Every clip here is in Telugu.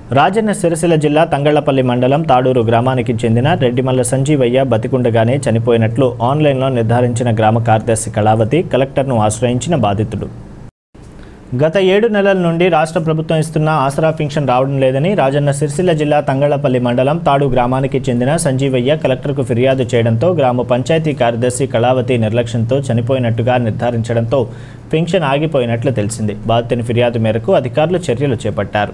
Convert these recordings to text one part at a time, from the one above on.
రాజన్న సిరిసిల్ల జిల్లా తంగళ్లపల్లి మండలం తాడూరు గ్రామానికి చెందిన రెడ్డిమల్ల సంజీవయ్య బతికుండగానే చనిపోయినట్లు ఆన్లైన్లో నిర్ధారించిన గ్రామ కార్యదర్శి కళావతి కలెక్టర్ను ఆశ్రయించిన బాధితుడు గత ఏడు నెలల నుండి రాష్ట్ర ప్రభుత్వం ఇస్తున్న ఆసరా పింఛన్ రావడం లేదని రాజన్న సిరిసిల్ల జిల్లా తంగళ్లపల్లి మండలం తాడు గ్రామానికి చెందిన సంజీవయ్య కలెక్టర్కు ఫిర్యాదు చేయడంతో గ్రామ పంచాయతీ కార్యదర్శి కళావతి నిర్లక్ష్యంతో చనిపోయినట్టుగా నిర్ధారించడంతో పింఛన్ ఆగిపోయినట్లు తెలిసింది బాధితుని ఫిర్యాదు మేరకు అధికారులు చర్యలు చేపట్టారు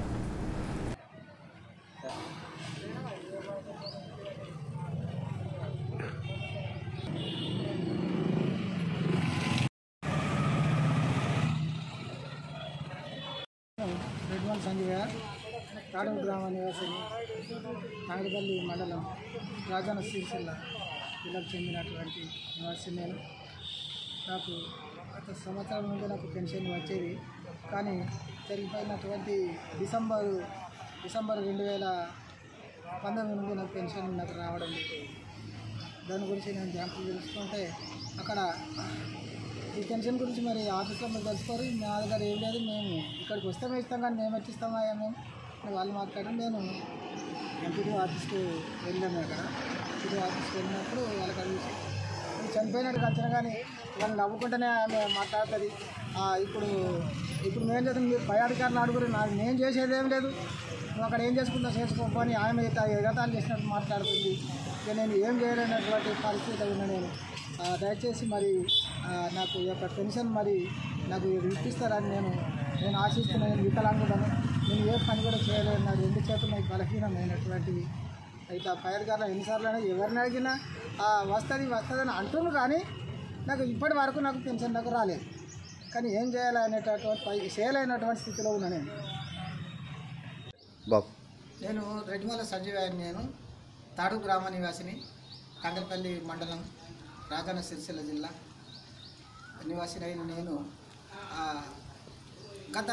రెడ్మల్ సంజయ్ తాడూరు గ్రామ నివాసిని నాగపల్లి మండలం రాజన్న సిరిసిల్ల జిల్లాకు చెందినటువంటి నివాసి నేను నాకు గత సంవత్సరం నుండి నాకు పెన్షన్ వచ్చేది కానీ జరిగిపోయినటువంటి డిసెంబరు డిసెంబర్ రెండు వేల పంతొమ్మిది నుండి నాకు పెన్షన్ నాకు రావడం లేదు దాని గురించి నేను బ్యాంకులు తెలుసుకుంటే అక్కడ ఈ పెన్షన్ గురించి మరి ఆఫీస్లో మీరు తెలుసుకోరు మా దగ్గర ఏం లేదు మేము ఇక్కడికి వస్తే మేము ఇస్తాం కానీ మేము ఎట్టి ఇస్తామా మేము అని వాళ్ళు మాట్లాడి నేను ఎంపీడీ ఆఫీస్కి వెళ్ళాను అక్కడ ఎంపీడీ ఆఫీస్కి వెళ్ళినప్పుడు వాళ్ళకి అది నువ్వు చనిపోయినట్టు వచ్చినా కానీ వాళ్ళు నవ్వుకుంటేనే ఆమె మాట్లాడుతుంది "ఆ, ఇప్పుడు ఇప్పుడు మేము చేస్తాం మీరు పై అధికారులు అడుగురు నాకు నేను చేసేది ఏం లేదు నువ్వు అక్కడ ఏం చేసుకుంటా చేసుకోపో అని ఆమె ఇట్లా ఎగతాళి చేసినట్టు మాట్లాడుతుంది ఇక నేను ఏం చేయలేనటువంటి పరిస్థితి ఉన్నా నేను ఆ, దయచేసి మరి ఆ, నాకు ఈ యొక్క పెన్షన్ మరి నాకు ఇప్పిస్తారని నేను నేను ఆశిస్తున్నాను నేను వికలాంగులను నేను ఏ పని కూడా చేయలేను నాకు రెండు చేతులు నాకు బలహీనమైనటువంటివి ఇట్లా పై అధికారులు ఎన్నిసార్లు అయినా ఎవరిని అడిగినా "ఆ, వస్తుంది వస్తుంది అని అంటున్నారు కానీ నాకు ఇప్పటి వరకు నాకు పెన్షన్ నాకు రాలేదు కానీ ఏం చేయాలి అనేటటువంటి పై చేయలేనటువంటి స్థితిలో ఉన్నా నేను బాబు నేను రెడ్డిమల సంజీవ్ అని నేను తాడు గ్రామ నివాసిని కంగరపల్లి మండలం రాజన్న సిరిసిల్ల జిల్లా నివాసిని అయిన నేను ఆ, గత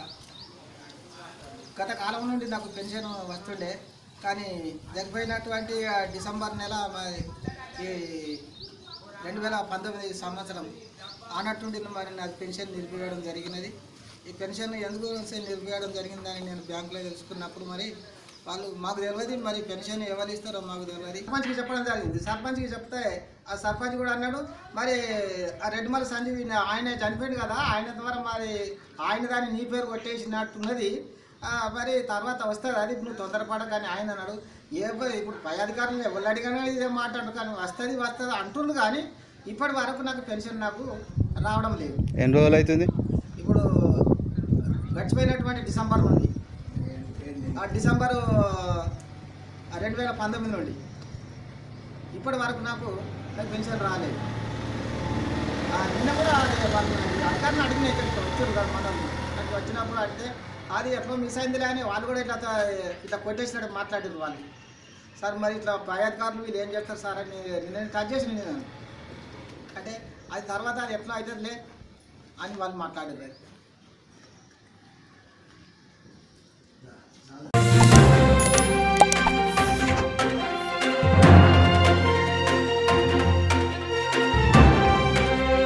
గత కాలం నుండి నాకు పెన్షన్ వస్తుండే కానీ జరిగిపోయినటువంటి ఆ డిసెంబర్ నెల మరి ఈ రెండు వేల పంతొమ్మిది సంవత్సరం ఆనట్టుండి మరి నాకు పెన్షన్ నిలిపివేయడం జరిగినది ఈ పెన్షన్ ఎందుకు నిలిపివేయడం జరిగిందని నేను బ్యాంకులో తెలుసుకున్నప్పుడు మరి వాళ్ళు మాకు తెలియదు మరి పెన్షన్ ఎవరు ఇస్తారో మాకు తెలియదు సర్పంచ్కి చెప్పడం జరిగింది సర్పంచ్కి చెప్తే ఆ సర్పంచ్ కూడా అన్నాడు మరి ఆ రెడ్డిమల సంజీవ్ ఈయన- ఆయన చనిపోయింది కదా ఆయన ద్వారా మరి ఆయన దాన్ని నీ పేరు కొట్టేసినట్టున్నది ఆ, మరి తర్వాత వస్తుంది అది నువ్వు తొందరపడ కానీ ఆయన అన్నాడు ఏ ప- ఇప్పుడు పై అధికారులు ఎవరు అడిగినా ఇదే మాట్లాడు కానీ వస్తుంది వస్తుంది అంటుండు కానీ ఇప్పటి వరకు నాకు పెన్షన్ నాకు రావడం లేదు ఎన్ని రోజులు అవుతుంది ఇప్పుడు గడిచిపోయినటువంటి డిసెంబర్ నుండి ఆ డిసెంబరు రెండు వేల పంతొమ్మిది నుండి ఇప్పటి వరకు నాకు నాకు పెన్షన్ రాలేదు ఆ, నిన్న కూడా అదే వాళ్ళు అధికారిని అడిగిన ఇక్కడికి వచ్చారు కదా మనం నాకు వచ్చినప్పుడు అడిగితే అది ఎట్లా మిస్ అయిందిలే అని వాళ్ళు కూడా ఇట్లా త- ఇట్లా కొట్టేసినట్టు మాట్లాడారు వాళ్ళు సార్ మరి ఇట్లా పై అధికారులు వీళ్ళు ఏం చేస్తారు సార్ అని నేను టచ్ చేసి నేను అంటే అది తర్వాత అది ఎట్లా అవుతుందిలే అని వాళ్ళు మాట్లాడారు